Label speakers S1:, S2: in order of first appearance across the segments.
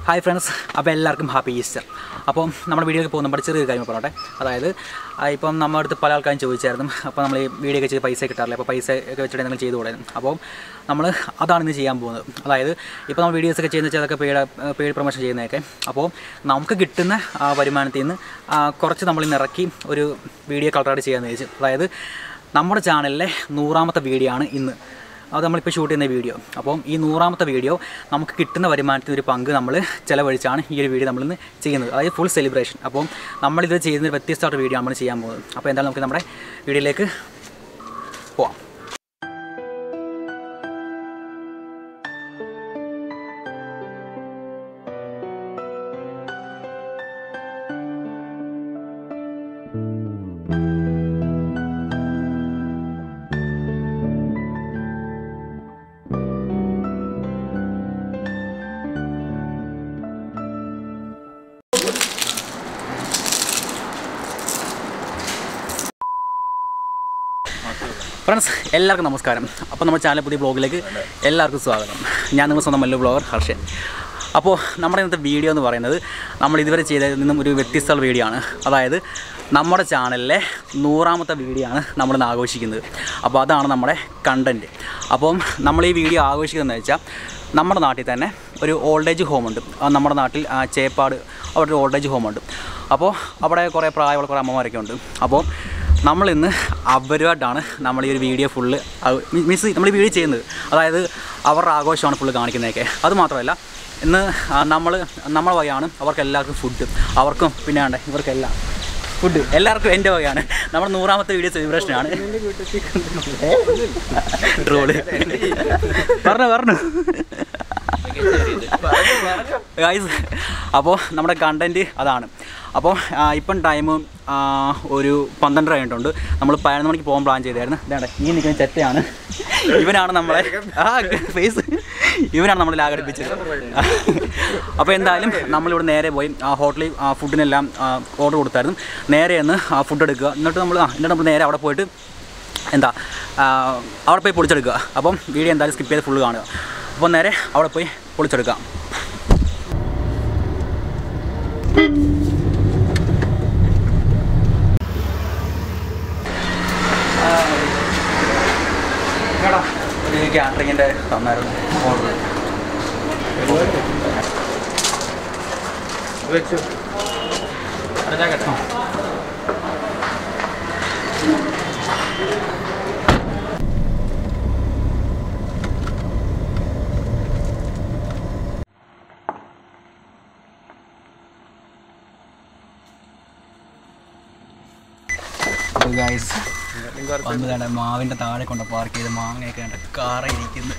S1: Hi friends അപ്പോൾ എല്ലാവർക്കും happy Easter അപ്പോൾ നമ്മുടെ വീഡിയോയ്ക്ക് പോകുന്ന നമ്മുടെ ചെറിയൊരു കാര്യം പറയട്ടെ അതായത് ആ, ഇപ്പം നമ്മുടെ അടുത്ത് പല ആൾക്കാരും ചോദിച്ചായിരുന്നു അപ്പോൾ നമ്മൾ ഈ വീഡിയോ ഒക്കെ ചെയ്ത് പൈസ കിട്ടാറില്ല അപ്പോൾ പൈസ ഒക്കെ വെച്ചിട്ട് എന്തെങ്കിലും ചെയ്തു കൂടായിരുന്നു അപ്പോൾ നമ്മൾ അതാണ് ഇന്ന് ചെയ്യാൻ പോകുന്നത് അതായത് ഇപ്പോൾ നമ്മൾ വീഡിയോസ് ഒക്കെ ചെയ്യുന്ന അതൊക്കെ പെയ്ഡ് പെയ്ഡ് പ്രൊമോഷൻ ചെയ്യുന്നതൊക്കെ അപ്പോൾ നമുക്ക് കിട്ടുന്ന ആ വരുമാനത്തിൽ നിന്ന് ആ, കുറച്ച് നമ്മൾ ഇന്ന് ഇറക്കി ഒരു വീഡിയോ കളറായിട്ട് ചെയ്യാമെന്ന് വെച്ചു അതായത് നമ്മുടെ ചാനലിലെ നൂറാമത്തെ വീഡിയോ ആണ് ഇന്ന് അത് നമ്മളിപ്പോൾ ഷൂട്ട് ചെയ്യുന്ന വീഡിയോ അപ്പം ഈ നൂറാമത്തെ വീഡിയോ നമുക്ക് കിട്ടുന്ന വരുമാനത്തിൽ ഒരു പങ്ക് നമ്മൾ ചിലവഴിച്ചാണ് ഈ ഒരു വീഡിയോ നമ്മളിന്ന് ചെയ്യുന്നത് അതായത് ഫുൾ സെലിബ്രേഷൻ അപ്പം നമ്മളിത് ചെയ്യുന്ന ഒരു വ്യത്യസ്തമായിട്ട് വീഡിയോ നമ്മൾ ചെയ്യാൻ പോകുന്നത് അപ്പോൾ എന്തായാലും നമുക്ക് നമ്മുടെ വീഡിയോയിലേക്ക് പോവാം ഫ്രണ്ട്സ് എല്ലാവർക്കും നമസ്കാരം അപ്പോൾ നമ്മുടെ ചാനൽ പുതിയ ബ്ലോഗിലേക്ക് എല്ലാവർക്കും സ്വാഗതം ഞാൻ നിങ്ങൾ സ്വന്തം മല്ലു ബ്ലോഗർ ഹർഷൻ അപ്പോൾ നമ്മുടെ ഇന്നത്തെ വീഡിയോ എന്ന് പറയുന്നത് നമ്മൾ ഇതുവരെ ചെയ്തതിൽ നിന്നും ഒരു വ്യത്യസ്ത വീഡിയോ ആണ് അതായത് നമ്മുടെ ചാനലിലെ നൂറാമത്തെ വീഡിയോ ആണ് നമ്മളിന്ന് ആഘോഷിക്കുന്നത് അപ്പോൾ അതാണ് നമ്മുടെ കണ്ടൻറ്റ് അപ്പം നമ്മൾ ഈ വീഡിയോ ആഘോഷിക്കുന്നതെന്ന് വെച്ചാൽ നമ്മുടെ നാട്ടിൽ തന്നെ ഒരു ഓൾഡ് ഏജ് ഹോമുണ്ട് നമ്മുടെ നാട്ടിൽ ആ, ചേപ്പാട് അവിടെ ഒരു ഓൾഡ് ഏജ് ഹോമുണ്ട് അപ്പോൾ അവിടെ കുറേ പ്രായമുള്ള കുറേ അമ്മമാരൊക്കെ ഉണ്ട് അപ്പോൾ നമ്മളിന്ന് അവരുമായിട്ടാണ് നമ്മൾ ഈ ഒരു വീഡിയോ ഫുള്ള് മീൻസ് നമ്മൾ ഈ വീഡിയോ ചെയ്യുന്നത് അതായത് അവരുടെ ആഘോഷമാണ് ഫുള്ള് കാണിക്കുന്നതൊക്കെ അത് മാത്രമല്ല ഇന്ന് നമ്മൾ നമ്മളെ വകയാണ് അവർക്ക് എല്ലാവർക്കും ഫുഡ് അവർക്കും പിന്നെ വേണ്ടേ ഇവർക്കെല്ലാം ഫുഡ് എല്ലാവർക്കും എൻ്റെ വകയാണ് നമ്മുടെ നൂറാമത്തെ വീഡിയോ സെലിബ്രേഷനാണ് ട്രോള് പറഞ്ഞു പറഞ്ഞു ഗൈസ് അപ്പോൾ നമ്മുടെ കണ്ടൻറ്റ് അതാണ് അപ്പോൾ ആ, ഇപ്പം ടൈം ഒരു പന്ത്രണ്ടര ആയിട്ടുണ്ട് നമ്മൾ പതിനൊന്ന് മണിക്ക് പോകാൻ പ്ലാൻ ചെയ്തായിരുന്നു ഇതാണ് ഈ നിൽക്കുന്ന ചെറ്റയാണ് ഇവനാണ് നമ്മളെ ആ ഫേസ് ഇവനാണ് നമ്മളെ ലാഗടിപ്പിച്ചത് അപ്പോൾ എന്തായാലും നമ്മളിവിടെ നേരെ പോയി ആ ഹോട്ടലിൽ ആ ഫുഡിനെല്ലാം ഓർഡർ കൊടുത്തായിരുന്നു നേരെ ഒന്ന് ആ ഫുഡ് എടുക്കുക എന്നിട്ട് നമ്മൾ ആ എന്നിട്ട് നമ്മൾ നേരെ അവിടെ പോയിട്ട് എന്താ ആ, അവിടെ പോയി പൊളിച്ചെടുക്കുക അപ്പം വീഡിയോ എന്തായാലും സ്കിപ്പ് ചെയ്ത് ഫുള്ള് കാണുക അപ്പം നേരെ അവിടെ പോയി പൊളിച്ചെടുക്കാം എടാ ഒരു ക്യാറ്ററിങ്ങിൻ്റെ തന്നായിരുന്നു ഓർഡർ
S2: വെച്ചു അടച്ചാ കേട്ടോ
S1: അപ്പോൾ ഗൈസ് വന്ന് കണ്ട മാവിൻ്റെ താഴെ കൊണ്ട് പാർക്ക് ചെയ്ത് മാങ്ങയൊക്കെ കണ്ട കാറ ഇരിക്കുന്നു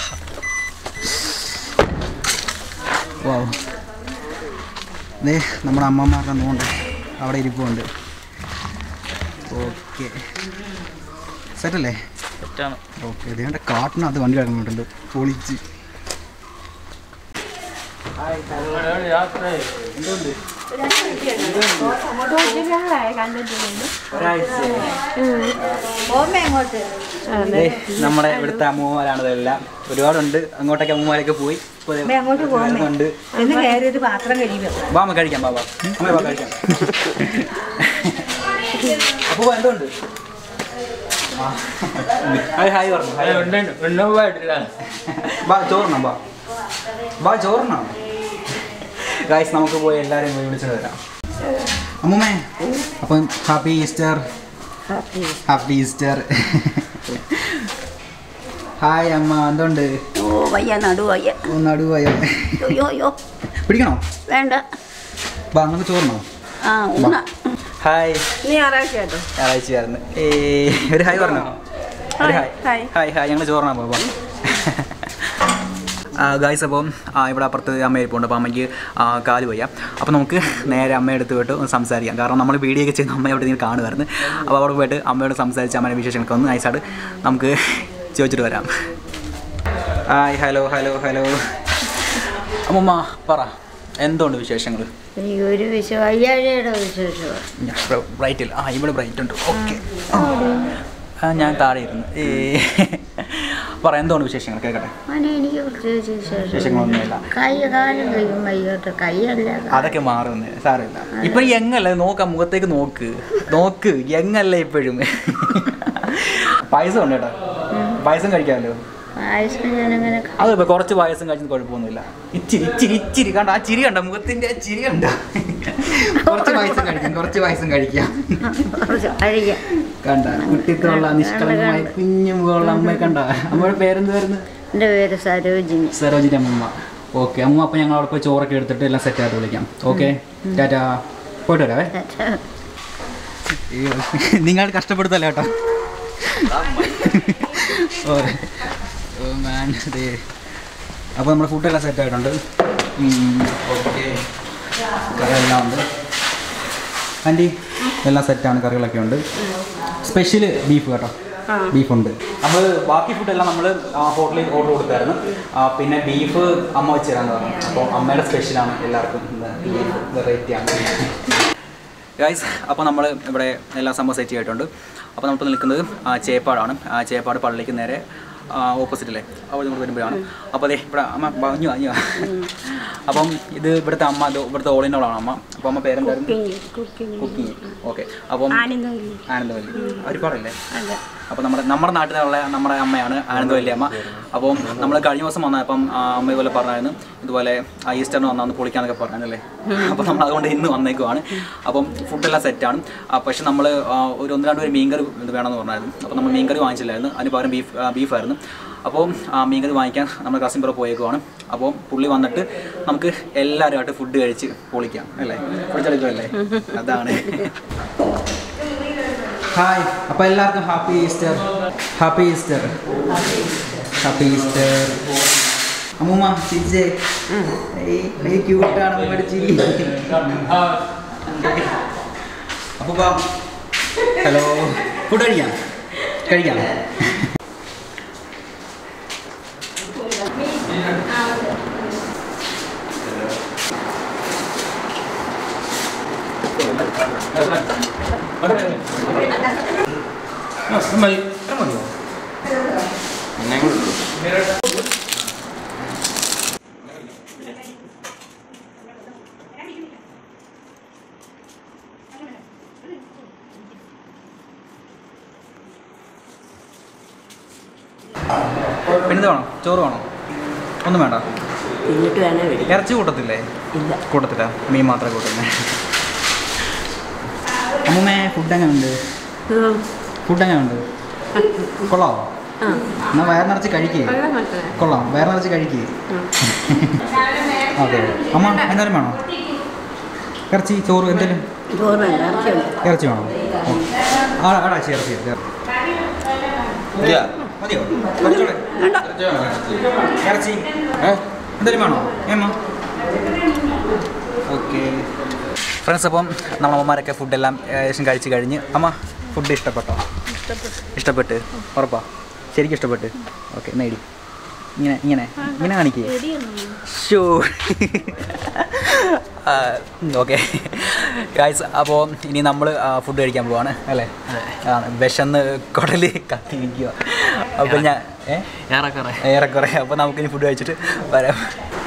S1: വൗ. ദേ നമ്മുടെ അമ്മമാരുടെ നോണ്ട് അവിടെ ഇരിപ്പുണ്ട് ഓക്കെ സെറ്റല്ലേ
S2: തെറ്റാണ്
S1: ഓക്കെ ഇതേണ്ട കാട്ടിനകത്ത് വണ്ടി കിടക്കുന്നുണ്ട് പൊളിച്ച് ദേ, നമ്മുടെ ഇവിടുത്തെ അമ്മമാരാണ് ഇതെല്ലാം ഒരുപാടുണ്ട് അങ്ങോട്ടൊക്കെ അമ്മമാരൊക്കെ പോയി ഇപ്പൊ ദേ
S3: അങ്ങോട്ട് പോകാം.
S1: വരുന്നുണ്ട്
S3: എന്ന് കയറി ഒരു പാത്രം കഴിയുമോ
S1: വാ അമ്മ കഴിക്കാം ബാബാ അമ്മ വാ കഴിക്കാം അപ്പോ എന്തുണ്ട് ആ. ഹായ് ഹായ് പറഞ്ഞു ഹായ് പറഞ്ഞു.
S2: ഉണ്ണുപോയിട്ടില്ല
S1: ബാ ചോറിനാ ബാ ബാ ചോറിനാ ഗായ്സ് നമുക്ക് പോയി എല്ലാവരെയും പോയി വിളിച്ചിട്ട് വരാം അമ്മൂമ്മേ അപ്പം happy Easter happy Easter hi അമ്മ എന്തുണ്ട്
S4: ഓ വയ്യ നടു വയ്യ
S1: ഒന്ന് അടുവായോ
S4: അയ്യോ അയ്യോ
S1: പിടിക്കണോ
S4: വേണ്ട
S1: ബാ നമുക്ക് ചോറിനോ
S4: ആ ഊണ
S1: ഹായ്
S4: നീ ഞായറാഴ്ച കേട്ടോ
S1: ഞായറാഴ്ചയായിരുന്നു ഏ ഒരു ഹായ് പറഞ്ഞോ ഒരു ഹായ്
S4: ഹായ്.
S1: ഹായ് ഹായ് ഞങ്ങൾ ചോറിനാ പോവാം ഗായ്സ് അപ്പം ആ, ഇവിടെ അപ്പുറത്ത് അമ്മ ഇരിപ്പുണ്ട് അപ്പോൾ അമ്മയ്ക്ക് ആ, കാല് വയ്യ അപ്പോൾ നമുക്ക് നേരെ അമ്മയുടെ അടുത്ത് പോയിട്ട് ഒന്ന് സംസാരിക്കാം കാരണം നമ്മൾ വീഡിയോ ഒക്കെ ചെയ്യുന്ന അമ്മ അവിടെ നിന്ന് കാണുമായിരുന്നു അപ്പോൾ അവിടെ പോയിട്ട് അമ്മയോട് സംസാരിച്ച് അമ്മയുടെ വിശേഷങ്ങളൊക്കെ ഒന്ന് നൈസായിട്ട് നമുക്ക് ചോദിച്ചിട്ട് വരാം ഹായ് ഹലോ ഹലോ ഹലോ അമ്മമ്മ പറ എന്തുണ്ട് വിശേഷങ്ങൾ
S4: എനിക്ക് ഒരു വിശേഷം വയ്യാഴയുടെ വിശേഷമാണ്
S1: ബ്രൈറ്റിൽ ആ ഇവിടെ ബ്രൈറ്റ് ഉണ്ട് ഓക്കെ ആ ഞാൻ താഴെ ഇരുന്നു ഏ പറ എന്താണ് വിശേഷങ്ങൾ കേൾക്കട്ടെ
S4: മോനെ എനിക്ക് പ്രത്യേകിച്ച് വിശേഷം
S1: വിശേഷങ്ങളൊന്നുമില്ല
S4: കൈ കാലും കഴിയും വൈകിട്ട് കൈയല്ല
S1: അതൊക്കെ മാറുന്നേ സാരമില്ല ഇപ്പൊ എങ്ങല്ലേ നോക്കാം മുഖത്തേക്ക് നോക്ക് നോക്ക് എങ്ങല്ലേ ഇപ്പോഴും പായസം ഉണ്ട് കേട്ടോ പായസം കഴിക്കാമല്ലോ
S4: പായസം ഞാനങ്ങനെ
S1: അത് ഇപ്പൊ കുറച്ച് പായസം കഴിച്ചത് കുഴപ്പമൊന്നുമില്ല ഇച്ചിരി ഇച്ചിരി ഇച്ചിരി കണ്ട ആ ചിരി കണ്ട മുഖത്തിന്റെ ആ ചിരി കണ്ട കുറച്ച് പായസം കഴിക്കാം കുറച്ച് പായസം കഴിക്കാം
S4: കുറച്ച് കഴിക്കാം
S1: കണ്ട കുട്ടിത്തുള്ള നിഷ്കളങ്കമായ കുഞ്ഞു മുഖമുള്ള അമ്മയെ കണ്ട അമ്മയുടെ പേരെന്ത് വരുന്നത്
S4: എൻ്റെ പേര് സരോജിനി
S1: സരോജിന്റെ അമ്മ ഓക്കെ അമ്മ അപ്പൊ ഞങ്ങൾ അവിടെ പോയി ചോറൊക്കെ എടുത്തിട്ട് എല്ലാം സെറ്റ് ആയിട്ട് വിളിക്കാം ഓക്കെ ടാറ്റാ പോയിട്ട് വരാവേ നിങ്ങൾ കഷ്ടപ്പെടുത്തല്ല കേട്ടോ ഓ മാൻ അതെ അപ്പോൾ നമ്മുടെ ഫുഡെല്ലാം സെറ്റ് ആയിട്ടുണ്ട് ഓക്കെ കറിയെല്ലാം ഉണ്ട് ആൻറ്റി എല്ലാം സെറ്റാണ് കറികളൊക്കെ ഉണ്ട് സ്പെഷ്യൽ ബീഫ് കേട്ടോ ബീഫുണ്ട് നമ്മൾ ബാക്കി ഫുഡെല്ലാം നമ്മൾ ഹോട്ടലിൽ ഓർഡർ കൊടുത്തായിരുന്നു ആ, പിന്നെ ബീഫ് അമ്മ വെച്ച് തരാമെന്ന് പറഞ്ഞു അപ്പോൾ അമ്മയുടെ സ്പെഷ്യലാണ് എല്ലാവർക്കും ബീഫ് വെറൈറ്റിയാണ് ഗൈസ് അപ്പോൾ നമ്മൾ ഇവിടെ എല്ലാ സംഭവം സെറ്റ് ചെയ്തിട്ടുണ്ട് അപ്പോൾ നമ്മൾ നിൽക്കുന്നത് ആ, ചേപ്പാടാണ് ആ, ചേപ്പാട് പള്ളിക്ക് നേരെ ഓപ്പോസിറ്റിലെ അവിടെ നമ്മൾ വരുമ്പോഴാണ് അപ്പോൾ അതെ ഇവിടെ അമ്മ പറഞ്ഞു പറഞ്ഞു അപ്പം ഇത് ഇവിടുത്തെ അമ്മ ഇത് ഇവിടുത്തെ ഓൾ ഇൻ ഓൾ ആണ് അമ്മ അപ്പോൾ അമ്മ പേരെന്തായിരുന്നു കുക്കിംഗ് ഓക്കെ അപ്പം ആനന്ദവല്ലി ഒരുപാടല്ലേ അപ്പോൾ നമ്മുടെ നമ്മുടെ നാട്ടിലുള്ള നമ്മുടെ അമ്മയാണ് ആനന്ദവല്ലി അമ്മ അപ്പം നമ്മൾ കഴിഞ്ഞ ദിവസം വന്ന അപ്പം ആ, അമ്മ ഇതുപോലെ പറഞ്ഞായിരുന്നു ഇതുപോലെ ആ ഈസ്റ്ററിന് വന്നാൽ പൊളിക്കാന്നൊക്കെ പറഞ്ഞല്ലേ അപ്പോൾ നമ്മൾ അതുകൊണ്ട് ഇന്ന് വന്നേക്കുവാണ് അപ്പം ഫുഡെല്ലാം സെറ്റാണ് പക്ഷെ നമ്മൾ ഒരു ഒന്ന് രണ്ട് പേര് മീൻകറി ഇത് വേണമെന്ന് പറഞ്ഞായിരുന്നു അപ്പോൾ നമ്മൾ മീൻകറി വാങ്ങിച്ചില്ലായിരുന്നു അതിന് പകരം ബീഫ് ബീഫായിരുന്നു അപ്പോൾ ആ മീൻകറി വാങ്ങിക്കാൻ നമ്മൾ കസിൻ പുറ പോയേക്കുവാണ് അപ്പോൾ പുള്ളി വന്നിട്ട് നമുക്ക് എല്ലാവരുമായിട്ട് ഫുഡ് കഴിച്ച് പൊളിക്കാം അല്ലേ പൊളിച്ചെടുക്കുമല്ലേ അതാണ് ഹായ് അപ്പോൾ എല്ലാവർക്കും happy Easter happy Easter happy Easter അമ്മൂമ്മ ചിരിച്ചേ ഏയ് ക്യൂട്ടാണ് അമ്മയുടെ ചിരി അപ്പോൾ ഹലോ ഫുഡ് കഴിക്കാം കഴിക്കാം പിന്നെ വേണോ ചോറ് വേണോ ഒന്നും വേണ്ട
S3: എന്നിട്ട് വേണേ വരും
S1: ഇറച്ചി കൂട്ടത്തില്ലേ
S3: ഇല്ല
S1: കൂട്ടത്തില്ല മീൻ മാത്രമേ കൂട്ടുന്നേ അമ്മൂമ്മേ ഫുഡ് എങ്ങനെ ഉണ്ട് ഫുഡ് എങ്ങനെ ഉണ്ട് കൊള്ളാമോ
S3: ആ
S1: എന്നാൽ വയർ നിറച്ച് കഴിക്കേ
S3: കൊള്ളാം മക്കളെ
S1: കൊള്ളാം വയർ നിറച്ച് കഴിക്കേ അതെ അമ്മ എന്തായാലും വേണോ ഇറച്ചി ചോറ് എന്തെങ്കിലും
S3: ചോറ് വേണ്ട ഇറച്ചിയുണ്ട്
S1: ഇറച്ചി വേണോ ഓ. ആ ആടാ ശരി ഇറച്ചി ഇറച്ചി. മതിയോ കുറച്ചുകൂടെ? ഇറച്ചി എന്തെങ്കിലും വേണോ ഏമ്മ ഓക്കെ ഫ്രണ്ട്സ് അപ്പം നമ്മുടെ അമ്മമാരൊക്കെ ഫുഡെല്ലാം ഏകദേശം കഴിച്ച് കഴിഞ്ഞ് അമ്മ ഫുഡ് ഇഷ്ടപ്പെട്ടോ ഇഷ്ടപ്പെട്ട് ഉറപ്പാ ശരിക്കും ഇഷ്ടപ്പെട്ട് ഓക്കെ നേടി ഇങ്ങനെ ഇങ്ങനെ ഇങ്ങനെ കാണിക്കേ ഷോ ഓക്കെ ഗായ്സ് അപ്പോൾ ഇനി നമ്മൾ ഫുഡ് കഴിക്കാൻ പോവാണ് അല്ലേ ആണ് വിശന്ന് കുടല് കത്തിരിക്കുക അപ്പോൾ ഞാൻ ഏ
S2: ഏറെക്കുറെ
S1: ഏറെക്കുറെ അപ്പോൾ നമുക്കിനി ഫുഡ് കഴിച്ചിട്ട് വരാം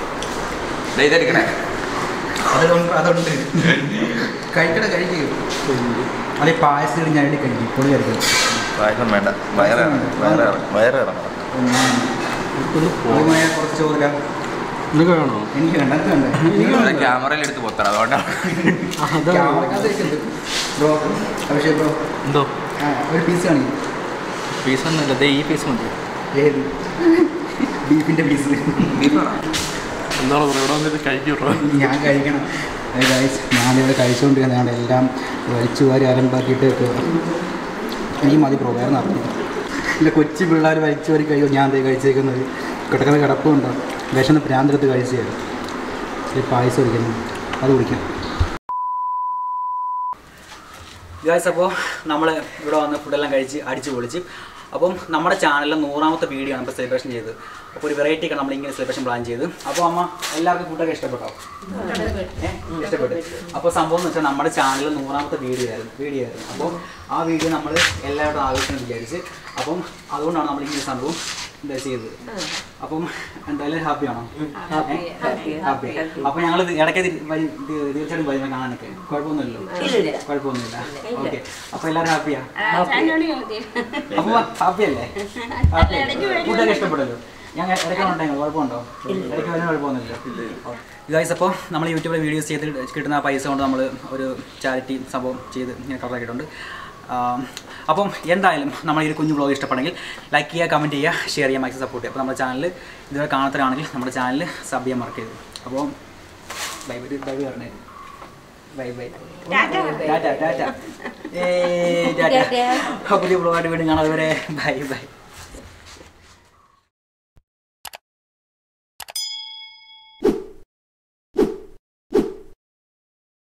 S1: അതുകൊണ്ട് അതുണ്ട് കഴിക്കണ കഴിക്കുക അല്ലെ പായസം ഞാൻ കഴിക്കും പൊളി കഴിക്കും
S5: പായസം വേണ്ട വയറിറങ്ങും വയറിറങ്ങും വയറിറങ്ങണം
S1: അതുമായ കുറച്ച് ചോദിക്കാം
S2: നിനക്ക് വേണോ
S1: എനിക്ക് വേണ്ട എനിക്ക് വേണ്ട എനിക്ക് വേണ്ട.
S5: ക്യാമറയിൽ എടുത്ത് പൊത്തണം അതുകൊണ്ടാണ്
S1: ക്യാമറക്കകത്തിരിക്കുന്നുണ്ട്. ബ്രോ അഭിഷേക് ബ്രോ
S2: എന്തോ
S1: ആ ഒരു പീസ് കാണിക്കും
S2: പീസ് ഒന്നുമില്ല ദേ ഈ പീസ് മതി
S1: ഏത് ബീഫിൻ്റെ പീസ്
S2: എന്താണ് ഇവിടെ വന്നിട്ട് കഴിക്കൂട്ടോ
S1: ഞാൻ കഴിക്കണം ഗൈസ് ഞാനിവിടെ കഴിച്ചുകൊണ്ടിരുന്നതാണ് എല്ലാം വലിച്ചു വാരി അലമ്പാക്കിയിട്ട് വെക്കുക. എനിക്ക് മതി ബ്രോ വേറെ നടത്തി ഇല്ല കൊച്ചു പിള്ളേർ വലിച്ചു വാരി കഴിയുമോ ഞാൻ ദേ കഴിച്ചേക്കുന്നത് കിടക്കുന്ന കിടപ്പുണ്ടോ വിശന്ന് പ്രാന്തെടുത്ത് കഴിച്ചത് ഈ പായസം കുടിക്കുന്നു അത് കുടിക്കാം ഗായ്സ് അപ്പോൾ നമ്മൾ ഇവിടെ വന്ന് ഫുഡെല്ലാം കഴിച്ച് അടിച്ച് പൊളിച്ച് അപ്പം നമ്മുടെ ചാനലിൽ നൂറാമത്തെ വീഡിയോ ആണ് ഇപ്പോൾ സെലിബ്രേഷൻ ചെയ്തത് അപ്പോൾ ഒരു വെറൈറ്റി ഒക്കെ നമ്മൾ ഇങ്ങനെ സെലിബ്രേഷൻ പ്ലാൻ ചെയ്ത് അപ്പോൾ അമ്മ എല്ലാവർക്കും ഫുഡൊക്കെ ഇഷ്ടപ്പെട്ടോ ഏ? ഇഷ്ടപ്പെട്ടു അപ്പോൾ സംഭവം എന്ന് വെച്ചാൽ നമ്മുടെ ചാനലിൽ നൂറാമത്തെ വീഡിയോ ആയിരുന്നു വീഡിയോ ആയിരുന്നു അപ്പോൾ ആ വീഡിയോ നമ്മൾ എല്ലാവരും ആഘോഷിക്കണം വിചാരിച്ച് അപ്പം അതുകൊണ്ടാണ് നമ്മൾ ഇങ്ങനെ സംഭവം ഇത് ചെയ്തത് അപ്പം എന്തായാലും ഹാപ്പിയാണോ
S3: ഹാപ്പി ഹാപ്പി
S1: ഹാപ്പി അപ്പൊ ഞങ്ങൾ ഇടയ്ക്ക് തി- വരും- തി- തീർച്ചയായിട്ടും വരുന്ന കാണാനൊക്കെ കുഴപ്പമൊന്നുമില്ലല്ലോ
S3: ഇല്ലില്ല
S1: കുഴപ്പമൊന്നുമില്ല ഓക്കെ അപ്പൊ എല്ലാവരും ഹാപ്പിയാ അപ്പൊ ഹാപ്പി അല്ലേ ഫുഡൊക്കെ ഇഷ്ടപ്പെട്ടല്ലോ ഞാൻ ഇടയ്ക്ക് ഉണ്ടായിരുന്നു കുഴപ്പമുണ്ടോ ഇടയ്ക്ക് വരുന്ന കുഴപ്പമൊന്നുമില്ല ഗൈസ് അപ്പോൾ നമ്മൾ യൂട്യൂബിൽ വീഡിയോസ് ചെയ്ത് കിട്ടുന്ന ആ പൈസ കൊണ്ട് നമ്മൾ ഒരു ചാരിറ്റി സംഭവം ചെയ്ത് ഇങ്ങനെ കവറാക്കിയിട്ടുണ്ട് ആം, അപ്പം എന്തായാലും നമ്മൾ ഈ ഒരു കുഞ്ഞു ബ്ലോഗ് ഇഷ്ടപ്പെടുമെങ്കിൽ ലൈക്ക് ചെയ്യുക കമൻറ്റ് ചെയ്യുക ഷെയർ ചെയ്യുക മാക്സിമം സപ്പോർട്ട് ചെയ്യുക അപ്പോൾ നമ്മുടെ ചാനൽ ഇതുവരെ കാണാത്തവരാണെങ്കിൽ നമ്മുടെ ചാനൽ സബ് ചെയ്യാൻ മറക്ക് ചെയ്തു അപ്പോൾ ബൈ ബൈ ബൈ പറഞ്ഞേ ബൈ ബൈ ടാറ്റ ടാറ്റ ഏ ടാറ്റ പുതിയ ബ്ലോഗായിട്ട് വീണ്ടും കാണാതെ വരെ ബൈ ബൈ